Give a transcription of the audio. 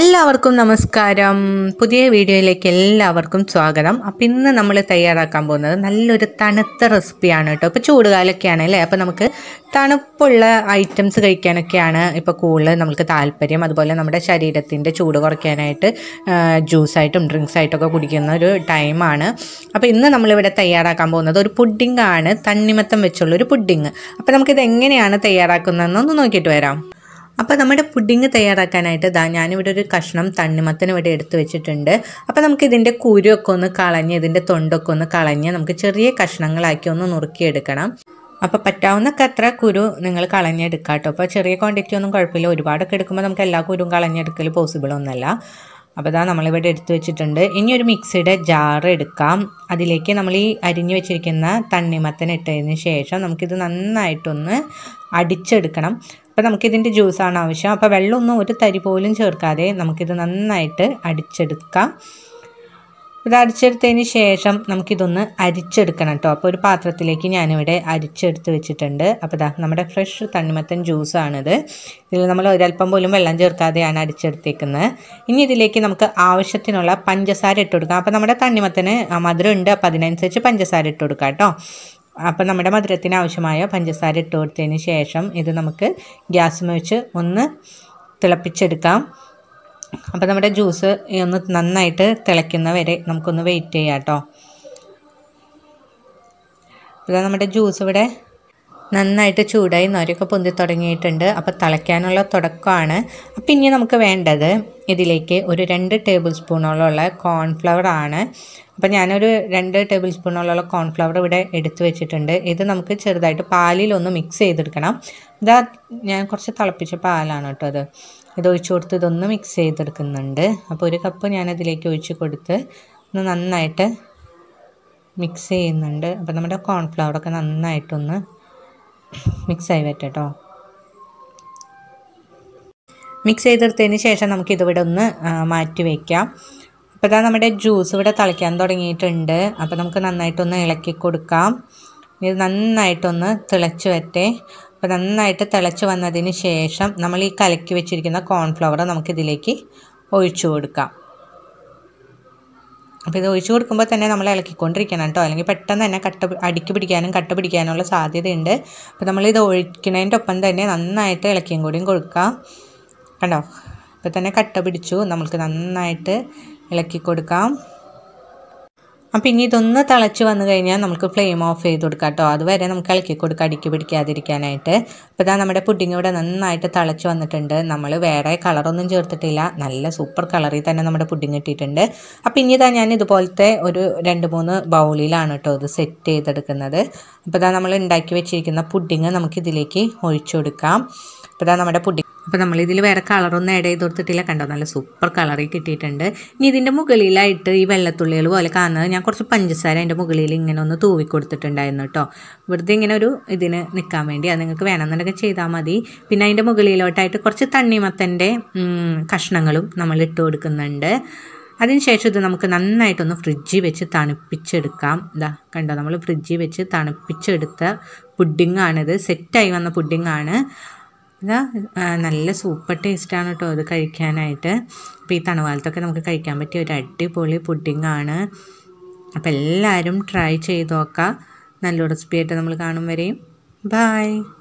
എല്ലാവർക്കും നമസ്കാരം പുതിയ വീഡിയോയിലേക്ക് എല്ലാവർക്കും സ്വാഗതം അപ്പം ഇന്ന് നമ്മൾ തയ്യാറാക്കാൻ പോകുന്നത് നല്ലൊരു തണുത്ത റെസിപ്പിയാണ് കേട്ടോ ഇപ്പോൾ ചൂടുകാലൊക്കെയാണ് അല്ലേ അപ്പോൾ നമുക്ക് തണുപ്പുള്ള ഐറ്റംസ് കഴിക്കാനൊക്കെയാണ് ഇപ്പോൾ കൂടുതൽ നമുക്ക് താല്പര്യം അതുപോലെ നമ്മുടെ ശരീരത്തിൻ്റെ ചൂട് കുറയ്ക്കാനായിട്ട് ജ്യൂസായിട്ടും ഡ്രിങ്ക്സ് ആയിട്ടൊക്കെ കുടിക്കുന്ന ഒരു ടൈമാണ് അപ്പോൾ ഇന്ന് നമ്മളിവിടെ തയ്യാറാക്കാൻ പോകുന്നത് ഒരു പുഡിംഗ് ആണ് തണ്ണിമത്തം വെച്ചുള്ള ഒരു പുഡിംഗ് അപ്പോൾ നമുക്കിത് എങ്ങനെയാണ് തയ്യാറാക്കുന്നതെന്നൊന്ന് നോക്കിയിട്ട് വരാം അപ്പോൾ നമ്മുടെ പുഡിങ് തയ്യാറാക്കാനായിട്ട് ദാ ഞാനിവിടെ ഒരു കഷ്ണം തണ്ണിമത്തൻ ഇവിടെ എടുത്ത് വെച്ചിട്ടുണ്ട് അപ്പോൾ നമുക്ക് ഇതിൻ്റെ കുരുവൊക്കെ ഒന്ന് കളഞ്ഞ് ഇതിൻ്റെ തൊണ്ടൊക്കെ ഒന്ന് കളഞ്ഞ് നമുക്ക് ചെറിയ കഷ്ണങ്ങളാക്കി ഒന്ന് നുറുക്കിയെടുക്കണം അപ്പോൾ പറ്റാവുന്നൊക്കെ അത്ര കുരു നിങ്ങൾ കളഞ്ഞെടുക്കുക കേട്ടോ അപ്പോൾ ചെറിയ ക്വാണ്ടിറ്റി ഒന്നും കുഴപ്പമില്ല ഒരുപാടൊക്കെ എടുക്കുമ്പോൾ നമുക്ക് എല്ലാ കുരുവും കളഞ്ഞെടുക്കൽ പോസിബിൾ ഒന്നല്ല അപ്പോൾ ഇതാ നമ്മളിവിടെ എടുത്തു വെച്ചിട്ടുണ്ട് ഇനി ഒരു മിക്സിയുടെ ജാർ എടുക്കാം അതിലേക്ക് നമ്മൾ ഈ അരിഞ്ഞു വെച്ചിരിക്കുന്ന തണ്ണിമത്തൻ ഇട്ടതിന് ശേഷം നമുക്കിത് നന്നായിട്ടൊന്ന് അടിച്ചെടുക്കണം അപ്പോൾ നമുക്കിതിൻ്റെ ജ്യൂസാണ് ആവശ്യം അപ്പോൾ വെള്ളമൊന്നും ഒരു തരി പോലും ചേർക്കാതെ നമുക്കിത് നന്നായിട്ട് അടിച്ചെടുക്കാം ഇത് അരിച്ചെടുത്തതിന് ശേഷം നമുക്കിതൊന്ന് അരിച്ചെടുക്കണം കേട്ടോ അപ്പോൾ ഒരു പാത്രത്തിലേക്ക് ഞാനിവിടെ അരിച്ചെടുത്ത് വെച്ചിട്ടുണ്ട് അപ്പോൾ ഇതാ നമ്മുടെ ഫ്രഷ് തണ്ണിമത്തൻ ജ്യൂസാണിത് ഇതിൽ നമ്മൾ ഒരല്പം പോലും വെള്ളം ചേർക്കാതെയാണ് അരിച്ചെടുത്തേക്കുന്നത് ഇനി ഇതിലേക്ക് നമുക്ക് ആവശ്യത്തിനുള്ള പഞ്ചസാര ഇട്ട് കൊടുക്കാം അപ്പോൾ നമ്മുടെ തണ്ണിമത്തന് മധുരം ഉണ്ട് അപ്പോൾ അതിനനുസരിച്ച് പഞ്ചസാര ഇട്ട് കൊടുക്കാം കേട്ടോ അപ്പോൾ നമ്മുടെ മധുരത്തിന് ആവശ്യമായ പഞ്ചസാര ഇട്ട് കൊടുത്തതിന് ശേഷം ഇത് നമുക്ക് ഗ്യാസ് വെച്ച് ഒന്ന് തിളപ്പിച്ചെടുക്കാം അപ്പോൾ നമ്മുടെ ജ്യൂസ് ഒന്ന് നന്നായിട്ട് തിളയ്ക്കുന്ന വരെ നമുക്കൊന്ന് വെയിറ്റ് ചെയ്യാം കേട്ടോ അപ്പോൾ നമ്മുടെ ജ്യൂസ് ഇവിടെ നന്നായിട്ട് ചൂടായി നൊരയൊക്കെ പൊന്തി തുടങ്ങിയിട്ടുണ്ട് അപ്പോൾ തിളയ്ക്കാനുള്ള തുടക്കമാണ് അപ്പം ഇനി നമുക്ക് വേണ്ടത് ഇതിലേക്ക് ഒരു രണ്ട് ടേബിൾ സ്പൂണോളമുള്ള കോൺഫ്ലവർ ആണ് അപ്പോൾ ഞാനൊരു രണ്ട് ടേബിൾ സ്പൂണോളമുള്ള കോൺഫ്ലവർ ഇവിടെ എടുത്തു വെച്ചിട്ടുണ്ട് ഇത് നമുക്ക് ചെറുതായിട്ട് പാലിലൊന്ന് മിക്സ് ചെയ്തെടുക്കണം ഇതാ ഞാൻ കുറച്ച് തിളപ്പിച്ച പാലാണ് കേട്ടോ അത് ഇത് ഒഴിച്ചു കൊടുത്ത് ഇതൊന്ന് മിക്സ് ചെയ്തെടുക്കുന്നുണ്ട് അപ്പോൾ ഒരു കപ്പ് ഞാനതിലേക്ക് ഒഴിച്ച് കൊടുത്ത് ഒന്ന് നന്നായിട്ട് മിക്സ് ചെയ്യുന്നുണ്ട് അപ്പോൾ നമ്മുടെ കോൺഫ്ലവറൊക്കെ നന്നായിട്ടൊന്ന് മിക്സായി വരട്ടോ മിക്സ് ചെയ്തെടുത്തതിന് ശേഷം നമുക്കിതിവിടെ ഒന്ന് മാറ്റി വയ്ക്കാം അപ്പോൾ ഇതാ നമ്മുടെ ജ്യൂസ് ഇവിടെ തിളയ്ക്കാൻ തുടങ്ങിയിട്ടുണ്ട് അപ്പോൾ നമുക്ക് നന്നായിട്ടൊന്ന് ഇളക്കി കൊടുക്കാം ഇത് നന്നായിട്ടൊന്ന് തിളച്ച് വരട്ടെ അപ്പോൾ നന്നായിട്ട് തിളച്ച് വന്നതിന് ശേഷം നമ്മൾ ഈ കലക്കി വെച്ചിരിക്കുന്ന കോൺഫ്ലവർ നമുക്കിതിലേക്ക് ഒഴിച്ചു കൊടുക്കാം അപ്പോൾ ഇത് ഒഴിച്ചു കൊടുക്കുമ്പോൾ തന്നെ നമ്മൾ ഇളക്കിക്കൊണ്ടിരിക്കണം കേട്ടോ അല്ലെങ്കിൽ പെട്ടെന്ന് തന്നെ കട്ട അടിക്ക് പിടിക്കാനും കട്ട പിടിക്കാനുള്ള സാധ്യതയുണ്ട് അപ്പോൾ നമ്മളിത് ഒഴിക്കുന്നതിൻ്റെ ഒപ്പം തന്നെ നന്നായിട്ട് ഇളക്കിയും കൂടിയും കൊടുക്കാം കണ്ടോ ഇപ്പോൾ തന്നെ കട്ട പിടിച്ചു നമുക്ക് നന്നായിട്ട് ഇളക്കി കൊടുക്കാം അപ്പം ഇനി ഇതൊന്ന് തിളച്ച് വന്നു കഴിഞ്ഞാൽ നമുക്ക് ഫ്ലെയിം ഓഫ് ചെയ്ത് കൊടുക്കാം കേട്ടോ അതുവരെ നമുക്ക് ഇളക്കി കൊടുക്കാം അടിക്ക് പിടിക്കാതിരിക്കാനായിട്ട് അപ്പോൾ ഇതാ നമ്മുടെ പുഡിങ് ഇവിടെ നന്നായിട്ട് തിളച്ച് വന്നിട്ടുണ്ട് നമ്മൾ വേറെ കളറൊന്നും ചേർത്തിട്ടില്ല നല്ല സൂപ്പർ കളറിൽ തന്നെ നമ്മുടെ പുഡിങ് ഇട്ടിട്ടുണ്ട് അപ്പം ഇനി ഇതാ ഞാൻ ഇതുപോലത്തെ ഒരു രണ്ട് മൂന്ന് ബൗളിലാണ് കേട്ടോ ഇത് സെറ്റ് ചെയ്തെടുക്കുന്നത് അപ്പോൾ ഇതാ നമ്മൾ ഉണ്ടാക്കി വെച്ചിരിക്കുന്ന പുഡിങ് നമുക്കിതിലേക്ക് ഒഴിച്ചു കൊടുക്കാം അപ്പോൾ ഇതാ നമ്മുടെ പുഡിങ് അപ്പോൾ നമ്മളിതിൽ വേറെ കളറൊന്നും ആഡ് ചെയ്ത് കൊടുത്തിട്ടില്ല കണ്ടോ നല്ല സൂപ്പർ കളറിൽ കിട്ടിയിട്ടുണ്ട് ഇനി ഇതിൻ്റെ മുകളിലായിട്ട് ഈ വെള്ളത്തുള്ളികൾ പോലെ കാണുന്നത് ഞാൻ കുറച്ച് പഞ്ചസാര അതിൻ്റെ മുകളിൽ ഇങ്ങനെ ഒന്ന് തൂവി കൊടുത്തിട്ടുണ്ടായിരുന്നു കേട്ടോ വെറുതെ ഇങ്ങനെ ഒരു ഇതിന് നിൽക്കാൻ വേണ്ടി അത് നിങ്ങൾക്ക് വേണമെന്നുണ്ടെങ്കിൽ ചെയ്താൽ മതി പിന്നെ അതിൻ്റെ മുകളിലോട്ടായിട്ട് കുറച്ച് തണ്ണിമത്തൻ്റെ കഷ്ണങ്ങളും നമ്മൾ ഇട്ട് കൊടുക്കുന്നുണ്ട് അതിനുശേഷം ഇത് നമുക്ക് നന്നായിട്ടൊന്ന് ഫ്രിഡ്ജിൽ വെച്ച് തണുപ്പിച്ചെടുക്കാം ഇതാ കണ്ടോ നമ്മൾ ഫ്രിഡ്ജിൽ വെച്ച് തണുപ്പിച്ചെടുത്ത പുഡിങ്ങാണിത് സെറ്റായി വന്ന പുഡിങ്ങാണ് ഇതാ നല്ല സൂപ്പർ ടേസ്റ്റാണ് കേട്ടോ ഇത് കഴിക്കാനായിട്ട് അപ്പോൾ ഈ തണുകാലത്തൊക്കെ നമുക്ക് കഴിക്കാൻ പറ്റിയ ഒരു അടിപൊളി പുഡിങ്ങാണ് അപ്പോൾ എല്ലാവരും ട്രൈ ചെയ്ത് നോക്കാം നല്ല റെസിപ്പി ആയിട്ട് നമ്മൾ കാണും വരെയും ബായ്